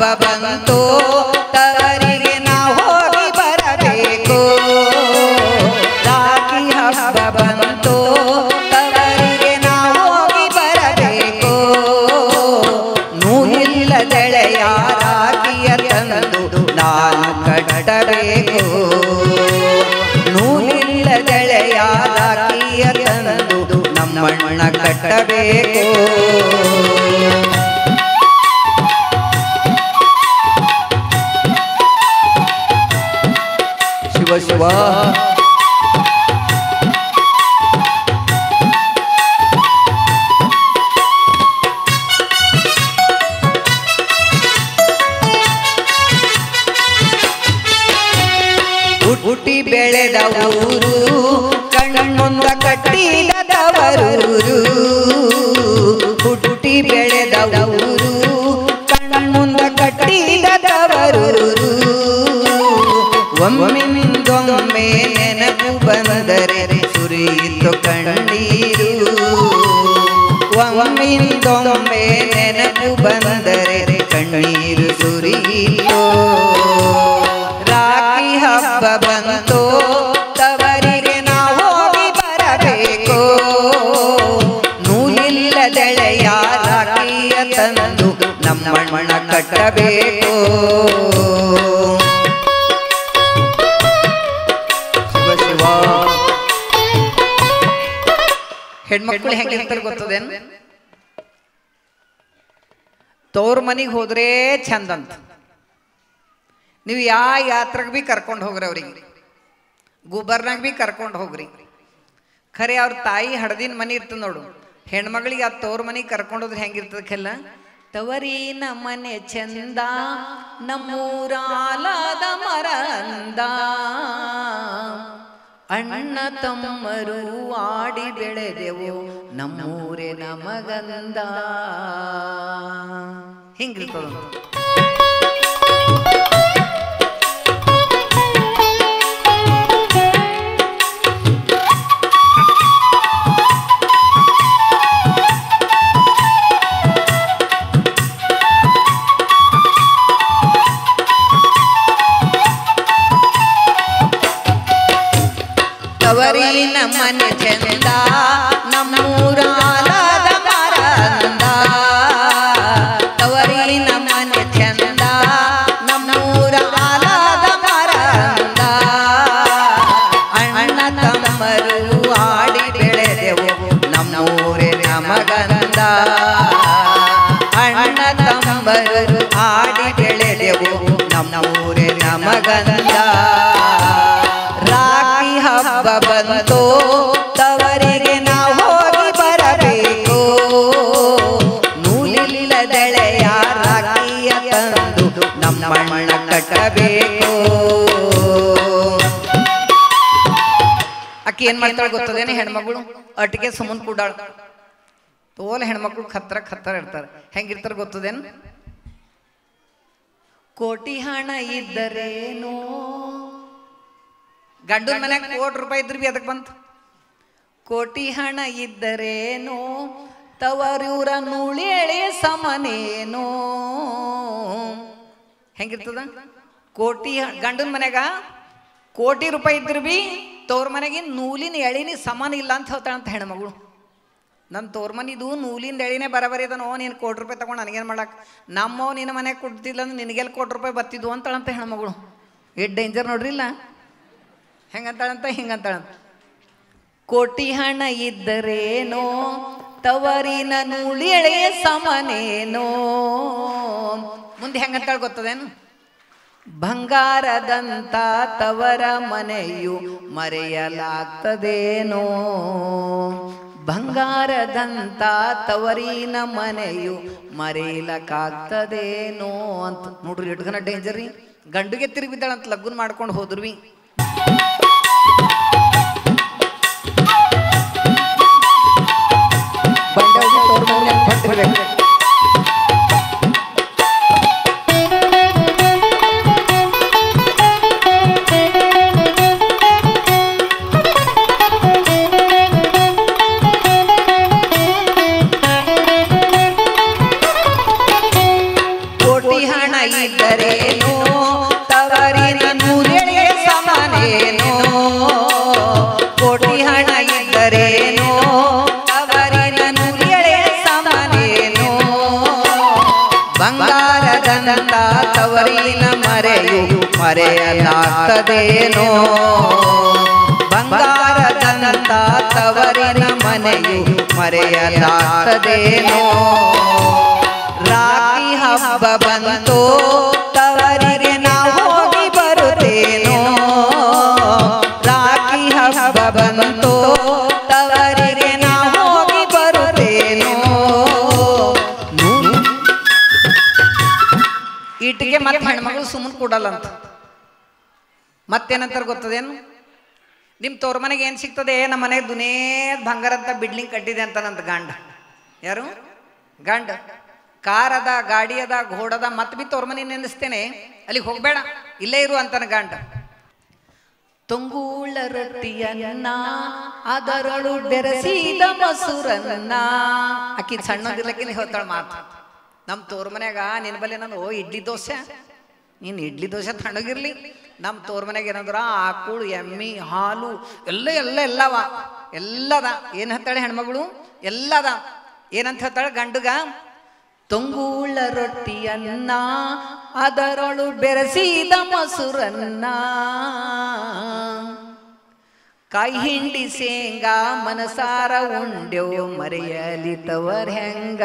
ಹಬ್ಬ ಬಂತು ತವರಿಗೆ ನಾವು ಹೋಗಿ ಬರಬೇಕು ರಾಖಿ ಹಬ್ಬ ಬಂತು ತವರಿಗೆ ನಾವು ಹೋಗಿ ಬರಬೇಕು ನೂಲಿಲ್ಲದೆಳೆಯ ರಾಖಿಯ ತಂದು ನಾನು ಕಟ್ಟಬೇಕು ನೂಲಿಲ್ಲದೆಳೆಯ ರಾಖಿಯ ತಂದು ನಮ್ಮಣ್ಣ ಕಟ್ಟಬೇಕು ಶಿವ ಶಿವ ಹುಟ್ಟಿ ಬೆಳೆದ ಊರು ಕಣ್ಣೊಂದ ಕಟ್ಟಿದವರೂರು ಹುಟ್ಟಿ ಬೆಳೆದ ಊರು ಕಣ್ಣೊಂದ ಕಟ್ಟಿದವರೂರು ಒಮ್ಮಿಂದೊಮ್ಮೆ ನೆನಪು ಬಂದರೆ ಸುರಿಯಿತು ಕಣ್ಣೀರು ಒಮ್ಮಿಂದೊಮ್ಮೆ ನೆನಪು ಬಂದರೆ ಕಣ್ಣೀರು ಸುರಿಯಿತು ರಾಖಿ ಹಬ್ಬ ಬಂತು ತವರಿಗೆ ನಾವು ಹೋಗಿ ಬರಬೇಕು ನೂಲಿಲ್ಲದೆಳೆಯ ರಾಖಿಯ ತಂದು ನಮ್ಮಣ್ಣ ಕಟ್ಟಬೇಕು ಶಿವ ಶಿವ ಹೆಣ್ಮಕ್ಳು ಹೆಂಗಿರ್ತಾರೆ ಗೊತ್ತದೇನು ತವ್ರ ಮನೆಗೆ ಹೋದ್ರೆ ಚಂದ ಅಂತ ನೀವು ಯಾವ ಯಾತ್ರೆಗೆ ಭೀ ಕರ್ಕೊಂಡು ಹೋಗ್ರಿ ಅವ್ರಿಗೆ ಗುಬ್ಬರ್ನಾಗ ಭೀ ಕರ್ಕೊಂಡು ಹೋಗ್ರಿ ಖರೆ ಅವ್ರ ತಾಯಿ ಹಡ್ದಿನ ಮನೆ ಇರ್ತದೆ ನೋಡು ಹೆಣ್ಮಗಳಿಗೆ ಆ ತವ್ರ ಮನೆಗೆ ಕರ್ಕೊಂಡು ಹೋದ್ರೆ ಹೆಂಗಿರ್ತದೆ ಕೆಲ್ಲ ತವರಿನ ಮನೆ ಚಂದ ನಮ್ಮೂರಾಲದ ಮರ ಅಂದ ಅಣ್ಣ ತಮ್ಮರು ಆಡಿ ಬೆಳೆದೆವು ನಮ್ಮೂರೇ ನಮಗಂದ ಹಿಂಗಿರ್ತದ ತವರಿನ ಮನೆ ಚಂದ ನಮ್ಮೂರಾಲದ ಮರ ಅಂದ ತವರಿನ ಮನೆ ಚಂದ ನಮ್ಮೂರ ಆಲದ ಮರ ಅಂದ ಅಣ್ಣ ತಮ್ಮರು ಆಡಿ ಬೆಳೆದೆವು ನಮ್ಮೂರೇ ನಮಗಂದ ಅಣ್ಣ ತಮ್ಮರು ಆಡಿ ಬೆಳೆದೆವು ನಮ್ಮೂರೇ ನಮಗಂದ ರಾಖಿ ಹಬ್ಬ ಬಂತು ತವರಿಗೆ ನಾವು ಹೋಗಿ ಬರಬೇಕು ನೂಲಿಲ್ಲದೆಳೆಯ ರಾಖಿಯ ತಂದು ನಮ್ಮಣ್ಣ ಕಟ್ಟಬೇಕು ಅಕ್ಕಿ ಏನ್ ಮಾಡ್ತಾಳೆ ಗೊತ್ತದೇನೆ ಹೆಣ್ಮಗಳು ಅಟ್ಟಿಗೆ ಸುಮ್ಮನ್ ಕೂಡಾಳ ತೋಲ್ ಹೆಣ್ಮಕ್ಳು ಖತ್ರ ಖತ್ರ ಇರ್ತಾರೆ ಹೆಂಗಿರ್ತಾರೆ ಗೊತ್ತದೇನು ಕೋಟಿ ಹಣ ಇದ್ದರೇನೋ ಗಂಡನ ಮನ್ಯಾಗ ಕೋಟಿ ರೂಪಾಯಿ ಇದ್ರ ಬಿ ಅದಕ್ಕೆ ಬಂತು ಕೋಟಿ ಹಣ ಇದ್ದರೇನೋ ತವರೂರ ನುಳಿಯಳೆ ಸಮನೇನೋ ಹೆಂಗಿರ್ತದ ಕೋಟಿ ಗಂಡನ ಮನ್ಯಾಗ ಕೋಟಿ ರೂಪಾಯಿ ಇದ್ರ ಬಿ ತವ್ರ ಮನೆಗೆ ನೂಲಿನ ಎಳಿನಿ ಸಮಾನ ಇಲ್ಲ ಅಂತ ಹೇಳ್ತಾಳಂತ ಹೆಣ್ಮಗಳು ನನ್ನ ತೋರ್ ಮನಿದು ನೂಲಿಂದ ಎಳಿನೇ ಬರಬರಿ ಅದನೋ ನೀನು ಕೋಟಿ ರೂಪಾಯಿ ತಗೊಂಡು ನನಗೇನು ಮಾಡಕ್ಕೆ ನಮ್ಮವ್ ನಿನ್ನ ಮನೆಗೆ ಕೊಡ್ತಿಲ್ಲ ಅಂದ್ರೆ ನಿನಗೆಲ್ಲಿ ಕೋಟಿ ರೂಪಾಯಿ ಬರ್ತಿದ್ವು ಅಂತಾಳಂತ ಹೆಣ್ಮಗಳು ಎಷ್ಟು ಡೇಂಜರ್ ನೋಡ್ರಿಲ್ಲ ಹೆಂಗಂತಾಳಂತ ಹಿಂಗಂತಾಳಂತ ಕೋಟಿ ಹಣ ಇದ್ದರೇನೋ ತವರಿನ ನುಳಿಯಳೆ ಸಮನೇನೋ ಮುಂದೆ ಹೆಂಗಂತಾಳ ಗೊತ್ತದೇನು ಬಂಗಾರದಂತ ತವರ ಮನೆಯು ಮರೆಯಲಾಗ್ತದೇನೋ ಬಂಗಾರದಂತ ತವರಿನ ಮನೆಯು ಮರೆಯಲಕ್ಕಾಗ್ತದೇನೋ ಅಂತ ನೋಡ್ರಿ ಎಟ್ಗನ ಡೇಂಜರ್ ರೀ ಗಂಡುಗೆ ತಿರುಗಿ ಬಿದ್ದಾಳಂತ ಲಗ್ನ ಮಾಡ್ಕೊಂಡು ಹೋದ್ರಿ ಬಂಡಾಗಿ ತೋರ್ ಮನೆ ಹೊಂಟಿರ್ಬೇಕು ಕೋಟಿ ಹಣ ಬಂಗಾರದಂತ ತವರಿನ ಮರೆಯು ಮರೆಯಲಾಗ್ತದೇನೋ ಬಂಗಾರದಂತ ತವರಿನ ಮನೆಯು ಮರೆಯಲಾಗ್ತದೇನೋ ರಾಖಿ ಹಬ್ಬ ಬಂತೋ ತವರಿಗೆ ನಾ ಹೋಗಿ ಬರುತ್ತೇನೋ ರಾಖಿ ಹಬ್ಬ ಬಂತೋ ತವರಿಗೆ ನಾ ಹೋಗಿ ಬರುತ್ತೇನೋ ಇಟ್ಟಿಗೆ ಮತ್ತೆ ಹೆಣ್ಮಗಳು ಸುಮ್ಮನೆ ಕೊಡಲ್ಲ ಅಂತ ಮತ್ತೇನಂತಾರೆ ಗೊತ್ತದೇನು ನಿಮ್ಮ ತೋರ್ ಮನೆಗೆ ಏನು ಸಿಗ್ತದೆ ನಮ್ಮ ಮನೆಗೆ ದುನೇ ಬಂಗಾರದ ಬಿಲ್ಡಿಂಗ್ ಕಟ್ಟಿದೆ ಅಂತ ನಂದು ಗಂಡ ಯಾರು ಗಂಡ ಕಾರ್ ಅದ ಗಾಡಿ ಅದ ಘೋಡದ ಮತ್ತೆ ಬಿ ತೋರ್ ಮನೆ ನೆನೆಸ್ತೇನೆ ಅಲ್ಲಿಗೆ ಹೋಗ್ಬೇಡ ಇಲ್ಲೇ ಇರು ಅಂತಾನ ಗಂಡ ತುಂಗೂಳ ರೊಟ್ಟಿಯನ್ನ ಅದರಳು ಬೆರೆಸಿದ ಮೊಸರನ್ನ ಆಕಿ ಸಣ್ಣದಿರ್ಲಕ್ಕಿನ ಹೇಳ್ತಾಳ ಮಾತು ನಮ್ಮ ತೋರ್ ಮನ್ಯಾಗ ನಿನ್ನ ಬಲ್ಲಿ ನಾನು ಓ ಇಡ್ಲಿ ದೋಸೆ ನೀನು ಇಡ್ಲಿ ದೋಸೆ ತಣ್ಣಗಿರ್ಲಿ ನಮ್ಮ ತೋರ್ ಮನ್ಯಾಗ ಏನಂದ್ರ ಆಕಳು ಎಮ್ಮಿ ಹಾಲು ಎಲ್ಲ ಎಲ್ಲ ಎಲ್ಲವ ಎಲ್ಲದ ಏನು ಹೇಳ್ತಾಳೆ ಹೆಣ್ಮಗಳು ಎಲ್ಲದ ಏನಂತ ಹೇಳ್ತಾಳೆ ಗಂಡುಗ ತೊಂಗೂಳ ರೊಟ್ಟಿಯನ್ನ ಅದರೊಳು ಬೆರೆಸಿದ ಮೊಸರನ್ನ ಕಾಯಿ ಹಿಂಡಿ ಶೇಂಗಾ ಮನಸಾರ ಉಂಡ್ಯೋ ಮರೆಯಲಿ ತವರ್ ಹೆಂಗ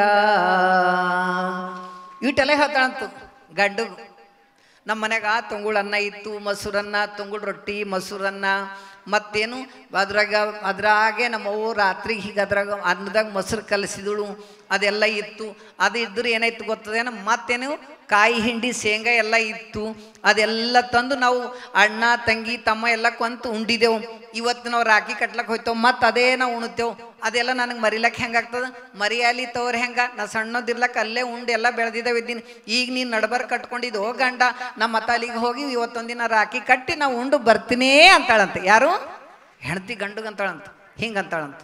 ಇಟ್ಟೆಲ್ಲ ಹೇಳ್ತಾಳಂತು ಗಂಡು ನಮ್ಮ ಮನ್ಯಾಗ ತುಂಗುಳನ್ನ ಇತ್ತು ಮೊಸರನ್ನ ತುಂಗುಳ ರೊಟ್ಟಿ ಮೊಸರನ್ನ ಮತ್ತೇನು ಅದ್ರಾಗ ಅದ್ರಾಗೆ ನಮ್ಮವ್ವ ರಾತ್ರಿ ಹೀಗೆ ಅದ್ರಾಗ ಅನ್ನದಾಗ ಮೊಸರು ಕಲಸಿದಳು ಅದೆಲ್ಲ ಇತ್ತು ಅದು ಇದ್ರೆ ಏನಾಯ್ತು ಗೊತ್ತದೇನ ಮತ್ತೇನು ಕಾಯಿ ಹಿಂಡಿ ಶೇಂಗಾ ಎಲ್ಲ ಇತ್ತು ಅದೆಲ್ಲ ತಂದು ನಾವು ಅಣ್ಣ ತಂಗಿ ತಮ್ಮ ಎಲ್ಲ ಕೊಂತು ಉಂಡಿದೆವು ಇವತ್ತು ನಾವು ರಾಖಿ ಕಟ್ಲಕ್ಕೆ ಹೋಯ್ತೇವೆ ಮತ್ತು ಅದೇ ನಾವು ಉಣ್ತೇವೆ ಅದೆಲ್ಲ ನನಗೆ ಮರಿಲಕ್ಕೆ ಹೆಂಗಾಗ್ತದೆ ಮರಿಯಾಲಿ ತೋರ್ ಹೆಂಗ ನಾ ಸಣ್ಣದಿರ್ಲಕ್ಕೆ ಅಲ್ಲೇ ಉಂಡು ಎಲ್ಲ ಬೆಳೆದಿದ್ದೇವೆ ಇದ್ದೀನಿ ಈಗ ನೀನು ನಡ್ಬರ್ ಕಟ್ಕೊಂಡಿದ್ದು ಓ ಗಂಡ ನಮ್ಮ ಮತ್ತ ಅಲ್ಲಿಗೆ ಹೋಗಿ ಇವತ್ತೊಂದಿನ ರಾಖಿ ಕಟ್ಟಿ ನಾವು ಉಂಡು ಬರ್ತೀನೇ ಅಂತಾಳಂತೆ ಯಾರು ಹೆಣ್ತಿ ಗಂಡುಗಂತಾಳಂತ ಹಿಂಗಂತಾಳಂತ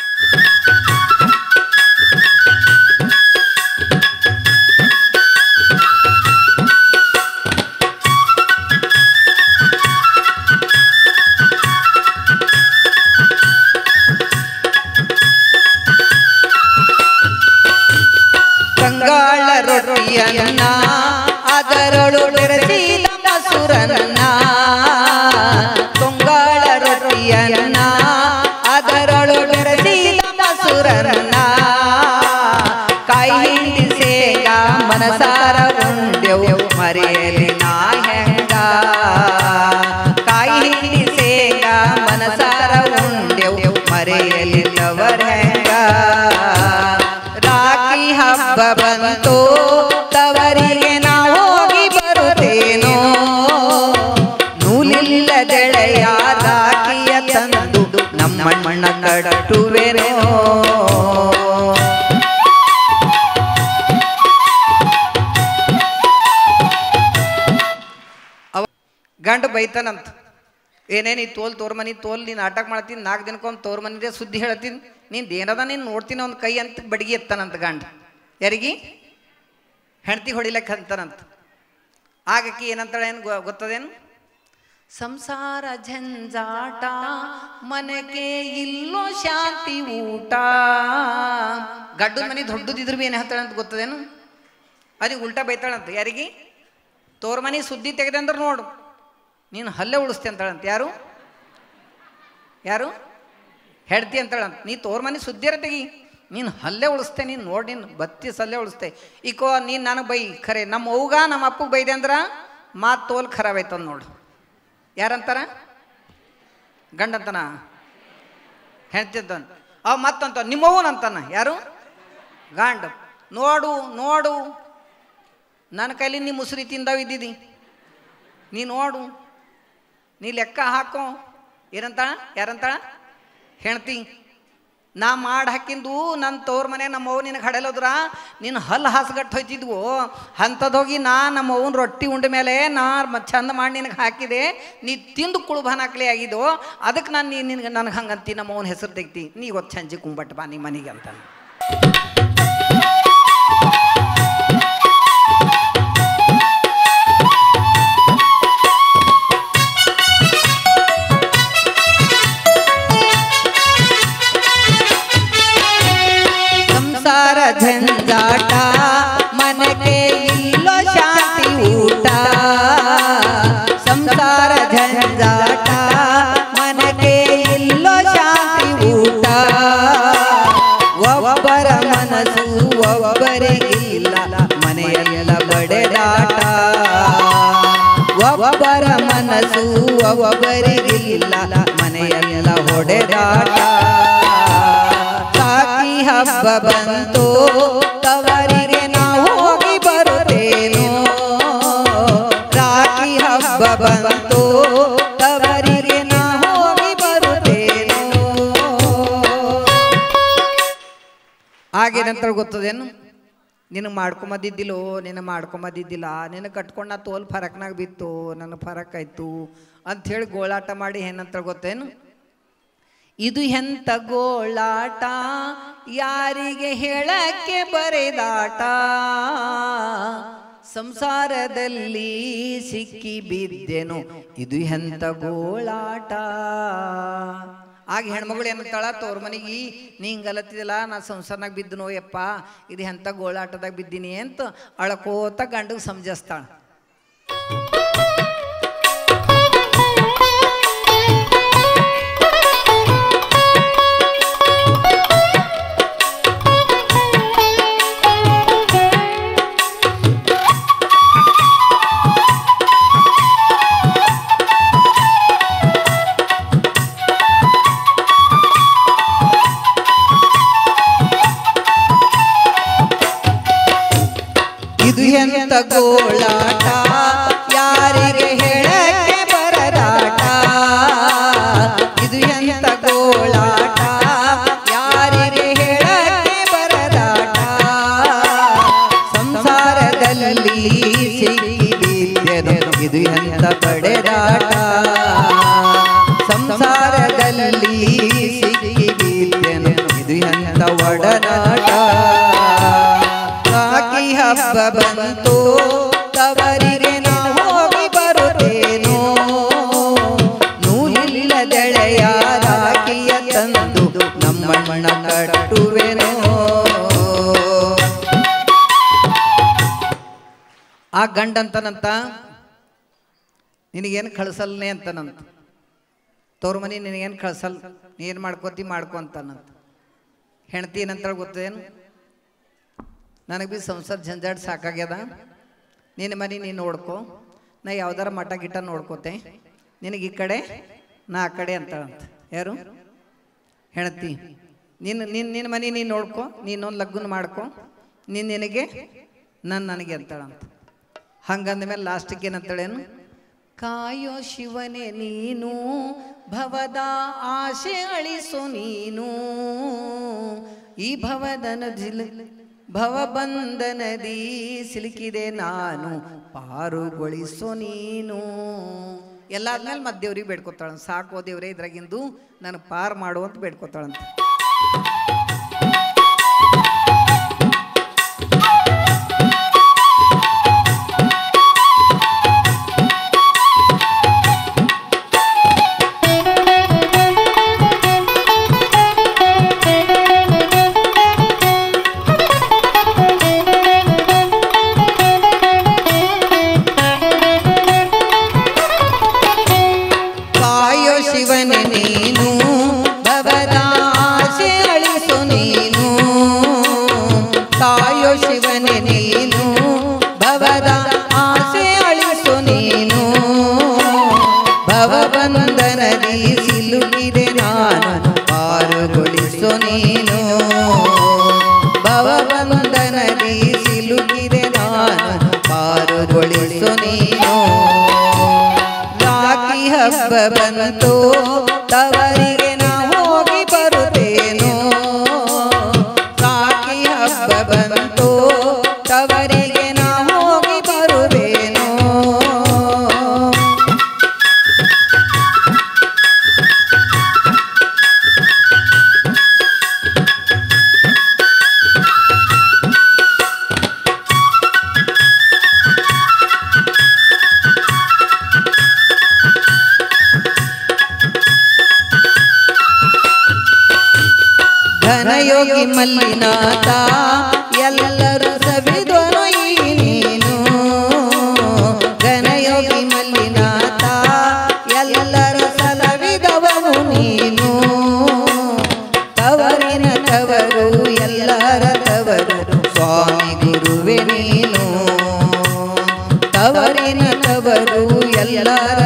ಕಂಗಾಳ ರೊಟ್ಟಿಯನ್ನ ಅದರೊಳು ಬೆರೆಸಿದ ಮೊಸರನ್ನ ಕಂಗಾಳ ರೊಟ್ಟಿಯನ್ನ ಅದರೊಳು ಬೆರೆಸಿದ ಮೊಸರನ್ನ ಕಾಯಿ ಹಿಂಡಿ ಶೇಂಗಾ ಮನಸಾರ ಉಂಡೆವು ಮರೆಯಲಿ ನಾ ಹೆಂಗ ಕಾಯಿ ಹಿಂಡಿ ಶೇಂಗಾ ಮನಸಾರ ಉಂಡೆವು ಮರೆಯಲಿ ತವರ್ ಹೆಂಗ ರಾಖಿ ಹಬ್ಬ ಬಂತು ತವರಿಗೆ ನಾ ಹೋಗಿ ಬರುತ್ತೇನೋ ನೂಲಿಲ್ಲ ಜಳೆಯ ರಾಖಿಯ ತಂದು ನಮ್ಮ ಮಣ್ಣ ಕಟ್ಟುವೆನೋ ಅವ ಗಂಡ ಬೈತಾನಂತ ಏನೇನು ಈ ತೋಲ್ ತೋರ್ ಮನಿ ತೋಲ್ ನೀನು ನಾಟಕ ಮಾಡ್ತೀನಿ ನಾಲ್ಕು ದಿನಕ್ಕೊಮ್ಮೆ ತೋರ್ ಮನಿದೆ ಸುದ್ದಿ ಹೇಳ್ತೀನಿ ನೀನು ಏನದ ನೀನು ನೋಡ್ತೀನಿ ಒಂದು ಕೈ ಅಂತ ಬಡಿಗೆ ಎತ್ತಾನಂತ ಗಂಡ ಯಾರಿಗೆ ಹೆಂಡ್ತಿ ಹೊಡಿಲಕ್ಕೆ ಅಂತಾನಂತ ಆಗಕ್ಕೆ ಏನಂತಾಳೆ ಏನು ಗೊತ್ತದೇನು ಸಂಸಾರ ಝಂಜಾಟ ಮನೆಗೆ ಇಲ್ಲೋ ಶಾಂತಿ ಊಟ ಗಡ್ಡದ ಮನೆ ದೊಡ್ಡದಿದ್ರು ಬಿ ಏನು ಹೇಳ್ತಾಳೆ ಅಂತ ಗೊತ್ತದೇನು ಅದಕ್ಕೆ ಉಲ್ಟಾ ಬೈತಾಳಂತ ಯಾರಿಗೆ ತೋರ್ ಮನೆ ಸುದ್ದಿ ತೆಗೆದೆ ಅಂದ್ರೆ ನೋಡು ನೀನು ಹಲ್ಲೆ ಉಳಿಸ್ತೆ ಅಂತಾಳಂತ ಯಾರು ಯಾರು ಹೆಡ್ತಿ ಅಂತಾಳಂತ ನೀ ತೋರ್ ಮನೆ ಸುದ್ದಿರ ತೆಗಿ ನೀನು ಹಲ್ಲೆ ಉಳಿಸ್ತೆ ನೀನು ನೋಡಿ ನೀನು ಬತ್ತಿ ಸಲ್ಲೆ ಉಳಿಸ್ತೆ ಈಕೋ ನೀನು ನನಗೆ ಬೈ ಖರೆ ನಮ್ಮ ಅವ್ಗ ನಮ್ಮ ಅಪ್ಪಗೆ ಬೈದೆ ಅಂದ್ರೆ ಮಾತು ತೋಲ್ ಖರಾಬ್ ಆಯ್ತದ ನೋಡು ಯಾರಂತಾರ ಗಂಡಂತನ ಹೆಣ್ತಿದ್ದ ಅವ ಮತ್ತಂತ ನಿಮ್ಮವ್ವನ ಅಂತಾನ ಯಾರು ಗಂಡ ನೋಡು ನೋಡು ನನ್ನ ಕೈಲಿ ನೀ ಮುಸುರಿ ತಿಂದಾವ ಇದ್ದಿದ್ದಿ ನೀ ನೋಡು ನೀ ಲೆಕ್ಕ ಹಾಕೋ ಏನಂತಾಳ ಯಾರಂತಾಳ ಹೆಣ್ತಿ ನಾ ಮಾಡಿ ಹಾಕಿಂದು ನನ್ನ ತೋರ್ ಮನೆ ನಮ್ಮ ಅವ್ವ ನಿನಗೆ ಹಡೆಲೋದ್ರ ನೀನು ಹಲ್ಲು ಹಾಸ್ಗಟ್ಟು ಹೋಯ್ತಿದ್ವು ಅಂಥದ್ದು ಹೋಗಿ ನಾ ನಮ್ಮ ಅವ್ವನ ರೊಟ್ಟಿ ಉಂಡ ಮೇಲೆ ನಾ ಮ- ಚಂದ ಮಾಡಿ ನಿನಗೆ ಹಾಕಿದೆ ನೀ ತಿಂದು ಕುಳುಬಾನ ಹಾಕ್ಲಿ ಆಗಿದ್ದು ಅದಕ್ಕೆ ನಾನು ನೀ ನಿನಗೆ ನನಗೆ ಹಂಗಂತಿ ನಮ್ಮ ಅವ್ವನ ಹೆಸರು ತೆಗ್ತಿ ನೀ ಗೊತ್ತು ಸಂಜೆ ಕುಂಬಟ್ಟು ಬಾ ನಿಮ್ಮ ಮನೆಗೆ ಅಂತಾನೆ ಸಂಸಾರ ಝಂಜಾಟ ಮನಕ್ಕೆ ಮನೆಯೆಲ್ಲ ಬಡೆದಾಟ ಒಬ್ಬರ ಮನಸ್ಸು ಒಬ್ಬರಿಗಿಲ್ಲ ಮನೆಯೆಲ್ಲ ಹೊಡೆದಾಟ ಸಾಕಿ ಹಬ್ಬ ಬಂತು ತವರಿಗೆ ನಾವು ಹೋಗಿ ಬರುತ್ತೇನೋ ರಾಖಿ ಹಬ್ಬ ಬಂತು ತವರಿಗೆ ನಾ ಹೋಗಿ ಬರುತ್ತೇನೋ ಆಗೇನಂತ ಗೊತ್ತದೇನು ನಿನಗೆ ಮಾಡ್ಕೊಂಬದಿದ್ದಿಲ್ಲೋ ನಿನ್ನ ಮಾಡ್ಕೊಂಬದಿದ್ದಿಲ್ಲ ನಿನ್ನ ಕಟ್ಕೊಂಡು ನಾ ತೋಲ್ ಫರಕ್ನಾಗ ಬಿತ್ತು ನನ್ನ ಫರಕ್ ಆಯ್ತು ಅಂಥೇಳಿ ಗೋಳಾಟ ಮಾಡಿ ಏನಂತ ಗೊತ್ತೇನು ಇದು ಎಂತ ಗೋಳಾಟ ಯಾರಿಗೆ ಹೇಳಕ್ಕೆ ಬರೆದಾಟ ಸಂಸಾರದಲ್ಲಿ ಸಿಕ್ಕಿ ಬಿದ್ದೆನು ಇದು ಎಂತ ಗೋಳಾಟ ಆಗ ಹೆಣ್ಮಗಳು ಏನಂತಾಳ ತವ್ರ ಮನೆಗೆ ನೀ ಹಿಂಗಲತ್ತಿದಿಲ್ಲ ನಾ ಸಂಸಾರನಾಗ ಬಿದ್ದನೋ ಯಪ್ಪ ಇದು ಎಂತ ಗೋಳಾಟದಾಗ ಬಿದ್ದೀನಿ ಅಂತ ಅಳ್ಕೋತ ಗಂಡಿಗೆ ಸಮಜಿಸ್ತಾಳ ಇದು ಎಂತ ಗೋಳಾಟ ಯಾರಿಗೆ ಹೇಳಕ್ಕೆ ಬರದಾಟ ಇದು ಎಂತ ಗೋಳಾಟ ಯಾರಿಗೆ ಹೇಳಕ್ಕೆ ಬರದಾಟ ಸಂಸಾರದಲ್ಲಿ ಸಿಕ್ಕಿ ಬಿದ್ದೆನು ಇದು ಎಂತ ಪಡೆದಾಟ ಸಂಸಾರದಲ್ಲಿ ಸಿಕ್ಕಿ ಬಿದ್ದೆನು ಇದು ಎಂತ ಒಡನಾಟ ರಾಖಿ ಹಬ್ಬ ಬಂತು ತವರಿಗೆ ನಾ ಹೋಗಿ ಬರುತ್ತೇನೋ ನೂಲಿಲ್ಲದೆಳೆಯ ರಾಖಿಯ ತಂದು ನಮ್ಮಣ್ಣ ಕಟ್ಟುವೆನೋ ಆ ಗಂಡ ಅಂತನಂತ ನಿನಗೇನು ಕಳಿಸಲ್ನೇ ಅಂತನಂತ ತವ್ರ ಮನೆ ನಿನಗೇನು ಕಳ್ಸಲ್ ನೀ ಏನು ಮಾಡ್ಕೋತಿ ಮಾಡ್ಕೊ ಅಂತಾನಂತ ಹೆಣ್ತಿ ಏನಂತ ಗೊತ್ತೇನು ನನಗೆ ಬಿ ಸಂಸಾರ ಜಂಜಾಟ್ ಸಾಕಾಗ್ಯದ ನಿನ್ನ ಮನೆ ನೀನು ನೋಡ್ಕೊ ನಾ ಯಾವ್ದಾರ ಮಠ ಗಿಟ ನೋಡ್ಕೋತೆ ನಿನಗೆ ಈ ಕಡೆ ನಾ ಆ ಕಡೆ ಅಂತಾಳಂತ ಯಾರು ಹೆಣ್ತಿ ನಿನ್ನ ನಿನ್ನ ನಿನ್ನ ಮನೆ ನೀನು ನೋಡ್ಕೊ ನೀನೊಂದು ಲಗ್ನ ಮಾಡ್ಕೊ ನೀನು ನಿನಗೆ ನಾನು ನನಗೆ ಅಂತಾಳಂತ ಹಂಗಂದ ಮೇಲೆ ಲಾಸ್ಟಿಗೆ ಏನಂತಾಳೇನು ಕಾಯೋ ಶಿವನೇ ನೀನು ಭವದ ಆಶೆ ಅಳಿಸು ನೀನು ಈ ಭವದನ ಜಿಲ್ ಭವಬಂಧನದಿ ಸಿಲುಕಿದೆ ನಾನು ಪಾರುಗೊಳಿಸು ನೀನು ಎಲ್ಲ ಆದ್ಮೇಲೆ ಮತ್ತೆ ದೇವ್ರಿಗೆ ಬೇಡ್ಕೊತಾಳ ಸಾಕೋ ದೇವ್ರೆ ಇದ್ರಾಗಿಂದು ನಾನು ಪಾರ್ ಮಾಡು ಅಂತ ಬೇಡ್ಕೊತಾಳಂತ ಕಾಯೋ ಶಿವನೇ ನೀನು ಭವದ ಆಸೆ ಅಳಿಸು ನೀನು ಕಾಯೋ ಶಿವನೇ ನೀನು ಭವದ ಆಸೆ ಅಳಿಸು ನೀನು ಭವಬಂಧನದಿ ಸಿಲುಕಿದೆ ನಾನು ಪಾರುಗೊಳಿಸು ನೀನು ಭವಬಂಧನದಿ ಸಿಲುಕಿದೆ ನಾನು ಪಾರುಗೊಳಿಸು ನೀನು ರಾಖಿ ಹಬ್ಬ ಬಂತು ತವರಿಗೆ ನಾ ಹೋಗಿ ಬರುತ್ತೇನೋ ರಾಖಿ ಹಬ್ಬ ಬಂತು ತವರಿಗೆ ನಾ ಹೋಗಿ ಬರುವೇನೋ ಘನಯೋಗಿ ಮಲ್ಲಿನಾಥ ಎಲ್ಲರೂ ಸವಿದನು ಈ ನೀನು ಘನಯೋಗಿ ಮಲ್ಲಿನಾಥ ಎಲ್ಲರ ಸಲವಿದವನು ನೀನು ತವರಿನ ತವರು ಎಲ್ಲರ ತವರು ಸ್ವಾಮಿ ಗುರುವೆ ನೀನು ನೀನು ತವರಿನ ತವರು ಎಲ್ಲರ